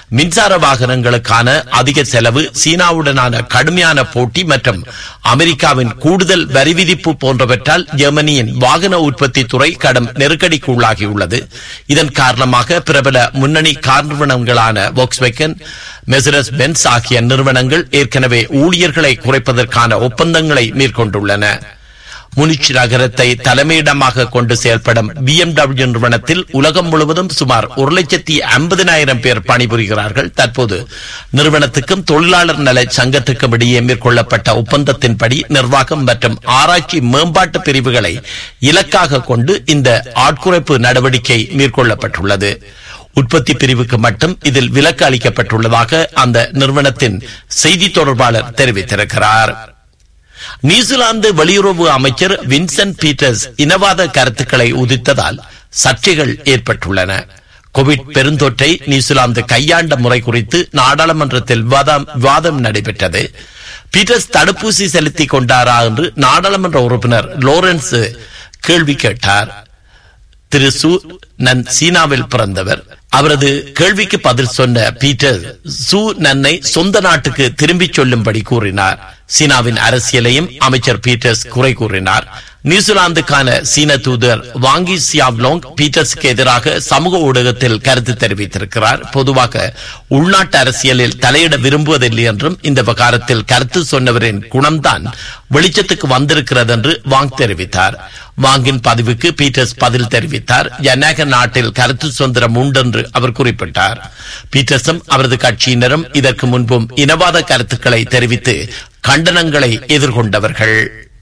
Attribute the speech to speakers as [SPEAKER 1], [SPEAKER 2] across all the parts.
[SPEAKER 1] மின்சார வாகனங்களுக்கான அதிக செலவு சீனாவுடனான கடுமையான போட்டி மற்றும் அமெரிக்காவின் கூடுதல் வரி விதிப்பு போன்றவற்றால் ஜெர்மனியின் வாகன உற்பத்தி துறை கடும் நெருக்கடிக்கு உள்ளாகியுள்ளது இதன் காரணமாக பிரபல முன்னணி கார் நிறுவனங்களான Volkswagen மெசரஸ் பென்ஸ் ஆகிய நிறுவனங்கள் ஏற்கனவே ஊழியர்களை குறைப்பதற்கான ஒப்பந்தங்களை மேற்கொண்டுள்ளன முனிச் நகரத்தை தலைமையிடமாக கொண்டு செயல்படும் பிஎம்டபிள்யூ நிறுவனத்தில் உலகம் முழுவதும் சுமார் ஒரு லட்சத்தி ஐம்பதினாயிரம் பேர் பணிபுரிகிறார்கள் தற்போது நிறுவனத்துக்கும் தொழிலாளர் நல சங்கத்துக்கும் இடையே மேற்கொள்ளப்பட்ட ஒப்பந்தத்தின்படி நிர்வாகம் மற்றும் ஆராய்ச்சி மேம்பாட்டு பிரிவுகளை இலக்காக கொண்டு இந்த ஆட்குறைப்பு நடவடிக்கை மேற்கொள்ளப்பட்டுள்ளது உற்பத்தி பிரிவுக்கு மட்டும் இதில் விலக்கு அளிக்கப்பட்டுள்ளதாக அந்த நிறுவனத்தின் செய்தி தொடர்பாளர் தெரிவித்திருக்கிறார் நியூசிலாந்து வெளியுறவு அமைச்சர் வின்சென்ட் பீட்டர்ஸ் இனவாத கருத்துக்களை உதித்ததால் சர்ச்சைகள் ஏற்பட்டுள்ளன கோவிட் பெருந்தொற்றை நியூசிலாந்து கையாண்ட முறை குறித்து நாடாளுமன்றத்தில் விவாதம் விவாதம் நடைபெற்றது பீட்டர்ஸ் தடுப்பூசி செலுத்திக் கொண்டாரா என்று நாடாளுமன்ற உறுப்பினர் லோரன்ஸ் கேள்வி கேட்டார் திரு சு நன் சீனாவில் பிறந்தவர் அவரது கேள்விக்கு பதில் சொன்ன பீட்டர் சு நன்னை சொந்த நாட்டுக்கு திரும்பிச் சொல்லும்படி கூறினார் சீனாவின் அரசியலையும் அமைச்சர் பீட்டர்ஸ் குறை கூறினார் நியூசிலாந்துக்கான சீன தூதர் வாங்கி சியாவ்லோங் பீட்டர்ஸுக்கு எதிராக சமூக ஊடகத்தில் கருத்து தெரிவித்திருக்கிறார் பொதுவாக உள்நாட்டு அரசியலில் தலையிட விரும்புவதில்லை என்றும் இந்த விவகாரத்தில் கருத்து சொன்னவரின் குணம்தான் வெளிச்சத்துக்கு வந்திருக்கிறது என்று வாங் தெரிவித்தார் வாங்கின் பதிவுக்கு பீட்டர்ஸ் பதில் தெரிவித்தார் ஜனநாயக நாட்டில் கருத்து சுதந்திரம் உண்டென்று அவர் குறிப்பிட்டார் பீட்டர்ஸும் அவரது கட்சியினரும் இதற்கு முன்பும் இனவாத கருத்துக்களை தெரிவித்து கண்டனங்களை எதிர்கொண்டவர்கள்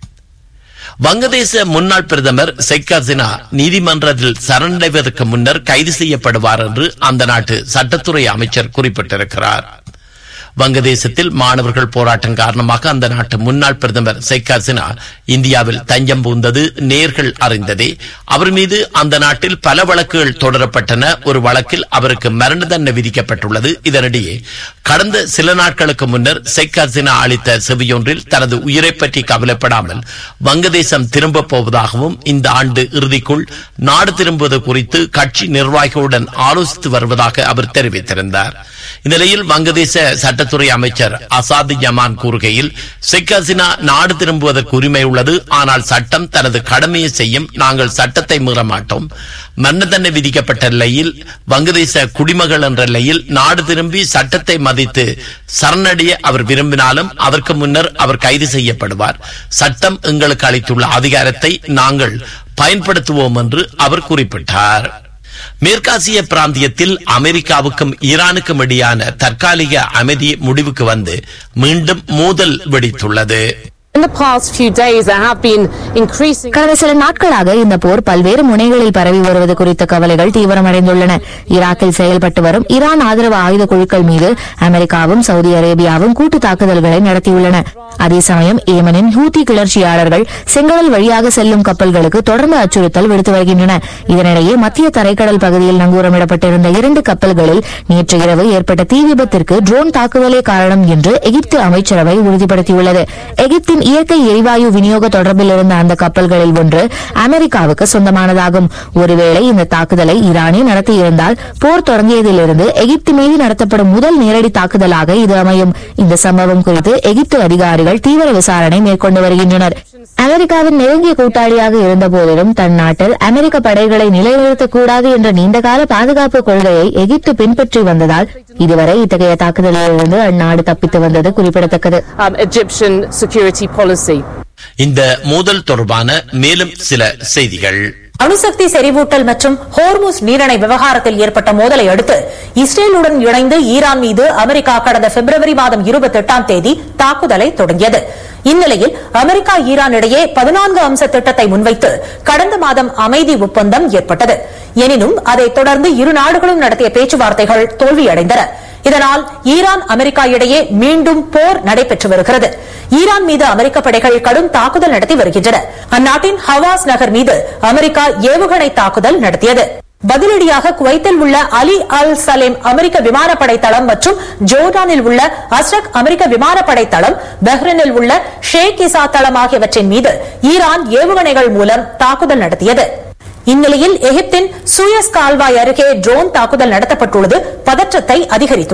[SPEAKER 1] வங்கதேச முன்னாள் பிரதமர் ஷேக் ஹசீனா நீதிமன்றத்தில் சரணடைவதற்கு முன்னர் கைது செய்யப்படுவார் என்று அந்த நாட்டு சட்டத்துறை அமைச்சர் குறிப்பிட்டிருக்கிறார் வங்கதேசத்தில் மாணவர்கள் போராட்டம் காரணமாக அந்த நாட்டு முன்னாள் பிரதமர் ஷேக் ஹசீனா இந்தியாவில் தஞ்சம் பூந்தது நேர்கள் அறிந்ததே அவர் மீது அந்த நாட்டில் பல வழக்குகள் தொடரப்பட்டன ஒரு வழக்கில் அவருக்கு மரண தண்டனை விதிக்கப்பட்டுள்ளது இதனிடையே கடந்த சில நாட்களுக்கு முன்னர் ஷேக் ஹசீனா அளித்த செவியொன்றில் தனது உயிரை பற்றி கவலைப்படாமல் வங்கதேசம் திரும்பப் போவதாகவும் இந்த ஆண்டு இறுதிக்குள் நாடு திரும்புவது குறித்து கட்சி நிர்வாகிகளுடன் ஆலோசித்து வருவதாக அவர் தெரிவித்திருந்தார் இந்நிலையில் வங்கதேச சட்டத்துறை அமைச்சர் அசாது ஜமான் கூறுகையில் ஷேக் ஹசீனா நாடு திரும்புவதற்கு உரிமை உள்ளது ஆனால் சட்டம் தனது கடமையை செய்யும் நாங்கள் சட்டத்தை மீற மாட்டோம் மரண தண்டனை விதிக்கப்பட்ட நிலையில் வங்கதேச குடிமகள் என்ற நிலையில் நாடு திரும்பி சட்டத்தை மதித்து சரணடைய அவர் விரும்பினாலும் அதற்கு முன்னர் அவர் கைது செய்யப்படுவார் சட்டம் எங்களுக்கு அளித்துள்ள அதிகாரத்தை நாங்கள் பயன்படுத்துவோம் என்று அவர் குறிப்பிட்டார் மேற்காசிய பிராந்தியத்தில் அமெரிக்காவுக்கும் ஈரானுக்கும் இடையான தற்காலிக அமைதி முடிவுக்கு வந்து மீண்டும் மோதல் வெடித்துள்ளது
[SPEAKER 2] In the past few days, there have been increasing.
[SPEAKER 3] கடந்த சில நாட்களாக இந்த போர் பல்வேறு முனைகளில் பரவி வருவது குறித்த கவலைகள் தீவிரமடைந்துள்ளன ஈராக்கில் செயல்பட்டு வரும் ஈரான் ஆதரவு ஆயுத குழுக்கள் மீது அமெரிக்காவும் சவுதி அரேபியாவும் கூட்டு தாக்குதல்களை நடத்தியுள்ளன அதே சமயம் ஏமனின் ஹூத்தி கிளர்ச்சியாளர்கள் செங்கடல் வழியாக செல்லும் கப்பல்களுக்கு தொடர்ந்து அச்சுறுத்தல் விடுத்து வருகின்றன இதனிடையே மத்திய தரைக்கடல் பகுதியில் நங்கூரமிடப்பட்டிருந்த இரண்டு கப்பல்களில் நேற்று இரவு ஏற்பட்ட தீ விபத்திற்கு ட்ரோன் தாக்குதலே காரணம் என்று எகிப்து அமைச்சரவை உறுதிப்படுத்தியுள்ளது எகிப்தின் இயற்கை எரிவாயு விநியோக தொடர்பில் இருந்த அந்த கப்பல்களில் ஒன்று அமெரிக்காவுக்கு சொந்தமானதாகும் ஒருவேளை இந்த தாக்குதலை ஈரானே நடத்தியிருந்தால் போர் தொடங்கியதிலிருந்து எகிப்து மீது நடத்தப்படும் முதல் நேரடி தாக்குதலாக இது அமையும் இந்த சம்பவம் குறித்து எகிப்து அதிகாரிகள் தீவிர விசாரணை மேற்கொண்டு வருகின்றனர் அமெரிக்காவின் நெருங்கிய கூட்டாளியாக இருந்த போதிலும் தன் நாட்டில் அமெரிக்க படைகளை நிலைநிறுத்தக்கூடாது என்ற நீண்டகால பாதுகாப்பு கொள்கையை எகிப்து பின்பற்றி வந்ததால் இதுவரை இத்தகைய தாக்குதலிலிருந்து அந்நாடு தப்பித்து வந்தது குறிப்பிடத்தக்கது
[SPEAKER 2] Um, Egyptian security policy.
[SPEAKER 1] இந்த மோதல் தொடர்பான மேலும் சில செய்திகள்
[SPEAKER 4] அணுசக்தி செறிவூட்டல் மற்றும் ஹோர்முஸ் நீரிணை விவகாரத்தில் ஏற்பட்ட மோதலை அடுத்து இஸ்ரேலுடன் இணைந்து ஈரான் மீது அமெரிக்கா கடந்த பிப்ரவரி மாதம் இருபத்தி எட்டாம் தேதி தாக்குதலை தொடங்கியது இந்நிலையில் அமெரிக்கா ஈரான் இடையே பதினான்கு அம்ச திட்டத்தை முன்வைத்து கடந்த மாதம் அமைதி ஒப்பந்தம் ஏற்பட்டது எனினும் அதைத் தொடர்ந்து இரு நாடுகளும் நடத்திய பேச்சுவார்த்தைகள் தோல்வியடைந்தன இதனால் ஈரான் அமெரிக்கா இடையே மீண்டும் போர் நடைபெற்று வருகிறது ஈரான் மீது அமெரிக்க படைகள் கடும் தாக்குதல் நடத்தி வருகின்றன அந்நாட்டின் ஹவாஸ் நகர் மீது அமெரிக்கா ஏவுகணை தாக்குதல் நடத்தியது பதிலடியாக குவைத்தில் உள்ள அலி அல் சலேம் அமெரிக்க விமானப்படை தளம் மற்றும் ஜோர்டானில் உள்ள அஸ்ரக் அமெரிக்க விமானப்படை தளம் பஹ்ரைனில் உள்ள ஷேக் இசா தளம் ஆகியவற்றின் மீது ஈரான் ஏவுகணைகள் மூலம் தாக்குதல் நடத்தியது இந்நிலையில் எகிப்தின் சூயஸ் கால்வாய் அருகே ட்ரோன் தாக்குதல் நடத்தப்பட்டுள்ளது பதற்றத்தை அதிகரித்துள்ளது